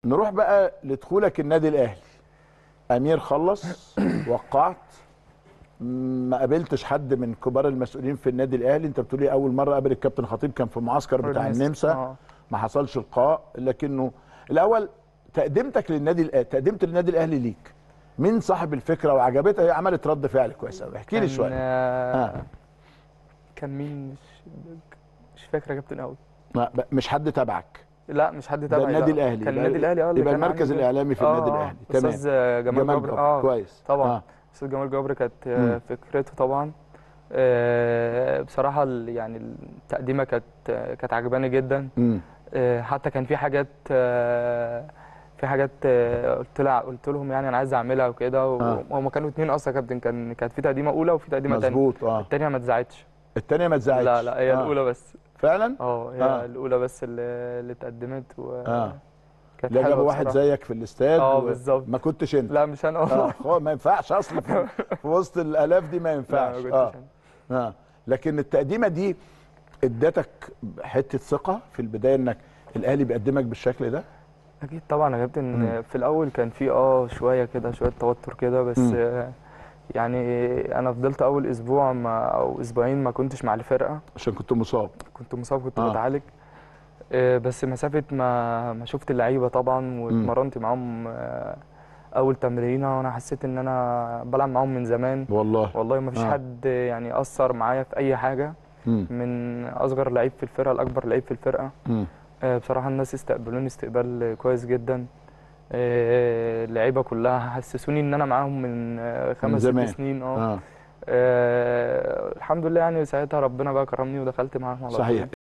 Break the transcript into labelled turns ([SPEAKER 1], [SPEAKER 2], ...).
[SPEAKER 1] نروح بقى لدخولك النادي الاهلي امير خلص وقعت ما قابلتش حد من كبار المسؤولين في النادي الاهلي انت بتقولي اول مره قابل الكابتن خطيب كان في معسكر بتاع النمسا
[SPEAKER 2] آه.
[SPEAKER 1] ما حصلش لقاء لكنه الاول تقدمتك للنادي الأهلي تقدمت للنادي الاهلي ليك مين صاحب الفكره وعجبتها هي عملت رد فعل كويس قوي احكي لي
[SPEAKER 2] كان،
[SPEAKER 1] شويه
[SPEAKER 2] آه،
[SPEAKER 1] آه.
[SPEAKER 2] كان مين مش مش فاكر يا كابتن قوي
[SPEAKER 1] ما- ب- مش حد تبعك
[SPEAKER 2] لا مش حد
[SPEAKER 1] ده
[SPEAKER 2] تبعي
[SPEAKER 1] النادي
[SPEAKER 2] لا.
[SPEAKER 1] الاهلي
[SPEAKER 2] كان
[SPEAKER 1] يبقى-
[SPEAKER 2] النادي الاهلي اه اللي
[SPEAKER 1] يبقى
[SPEAKER 2] كان
[SPEAKER 1] المركز
[SPEAKER 2] عامل-
[SPEAKER 1] الاعلامي في
[SPEAKER 2] آه،
[SPEAKER 1] النادي
[SPEAKER 2] آه.
[SPEAKER 1] الاهلي تمام
[SPEAKER 2] استاذ جمال جبر
[SPEAKER 1] جبر.
[SPEAKER 2] اه
[SPEAKER 1] كويس
[SPEAKER 2] طبعا
[SPEAKER 1] آه.
[SPEAKER 2] استاذ جمال جبر كانت
[SPEAKER 1] مم.
[SPEAKER 2] آه، فكرته طبعا آه، بصراحه ال- يعني التقديمه كانت كانت عجباني جدا
[SPEAKER 1] مم.
[SPEAKER 2] آه، حتى كان في حاجات آه، في حاجات آه، قلت لها قلت لهم يعني انا عايز اعملها وكده
[SPEAKER 1] آه.
[SPEAKER 2] وهم كانوا اتنين اصلا يا كابتن كان كانت في تقديمه اولى وفي تقديمه ثانيه
[SPEAKER 1] مظبوط اه
[SPEAKER 2] الثانيه ما اتذاعتش
[SPEAKER 1] الثانيه ما اتذاعتش
[SPEAKER 2] لا لا هي
[SPEAKER 1] آه.
[SPEAKER 2] الاولى بس
[SPEAKER 1] فعلا
[SPEAKER 2] اه هي
[SPEAKER 1] آه.
[SPEAKER 2] الاولى بس اللي اللي اتقدمت و
[SPEAKER 1] اه
[SPEAKER 2] كانت
[SPEAKER 1] لا
[SPEAKER 2] حلوة
[SPEAKER 1] جابوا واحد
[SPEAKER 2] بصراحة.
[SPEAKER 1] زيك في الاستاد
[SPEAKER 2] اه
[SPEAKER 1] و-
[SPEAKER 2] بالظبط.
[SPEAKER 1] ما كنتش انت
[SPEAKER 2] لا مش انا
[SPEAKER 1] اه
[SPEAKER 2] والله
[SPEAKER 1] خو- ما ينفعش اصلا في, في وسط الالاف دي ما
[SPEAKER 2] لا
[SPEAKER 1] ينفعش
[SPEAKER 2] ما كنتش
[SPEAKER 1] اه
[SPEAKER 2] أنا.
[SPEAKER 1] اه لكن التقديمه دي ادتك حته ثقه في البدايه انك الاهلي بيقدمك بالشكل ده
[SPEAKER 2] اكيد طبعا يا
[SPEAKER 1] مم.
[SPEAKER 2] كابتن في الاول كان في اه شويه كده شويه توتر كده بس
[SPEAKER 1] مم.
[SPEAKER 2] آه، يعني انا فضلت اول اسبوع ما او اسبوعين ما كنتش مع الفرقه
[SPEAKER 1] عشان كنت مصاب
[SPEAKER 2] كنت مصاب كنت
[SPEAKER 1] آه.
[SPEAKER 2] بتعالج آه، بس مسافه ما ما شفت اللعيبه طبعا واتمرنت معاهم آه، اول تمرينه وانا حسيت ان انا بلعب معاهم من زمان
[SPEAKER 1] والله
[SPEAKER 2] والله ما فيش
[SPEAKER 1] آه.
[SPEAKER 2] حد يعني اثر معايا في اي حاجه
[SPEAKER 1] مم.
[SPEAKER 2] من اصغر لعيب في الفرقه لاكبر لعيب في الفرقه
[SPEAKER 1] مم.
[SPEAKER 2] آه، بصراحه الناس استقبلوني استقبال كويس جدا آه، اللعيبه كلها حسسوني ان انا معاهم من آه، خمس
[SPEAKER 1] زمان.
[SPEAKER 2] ست سنين اه
[SPEAKER 1] اه
[SPEAKER 2] آه، الحمد لله يعني ساعتها ربنا بقى كرمني ودخلت معاهم على طول.
[SPEAKER 1] صحيح